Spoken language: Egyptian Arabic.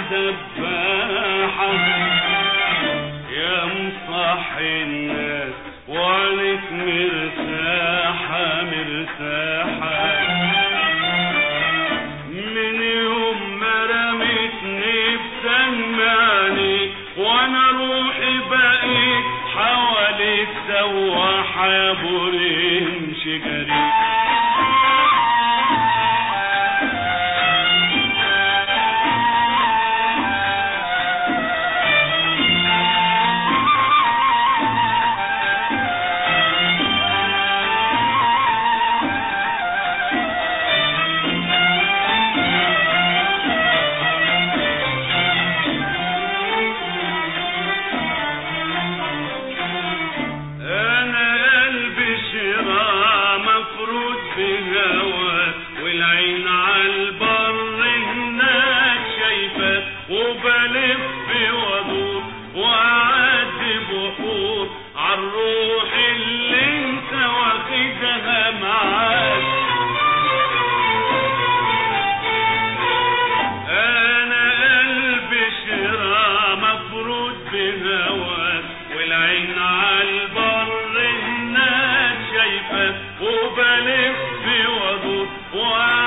دباحة يا مصحي الناس وعليك مرتاحة مرتاحة من يوم ما رميتني بسمعني وانا روحي بقيت حواليك سواحة يا بورين شجري انا قلبي شراء مفروض بهواك والعين عالبر هناك شايفاك وبلف وادور واعدي بحور عالروح اللي انت واخدها معاك انا قلبي شراء مفروض بهواك والعين عالبر هناك شايفاك وبلف وادور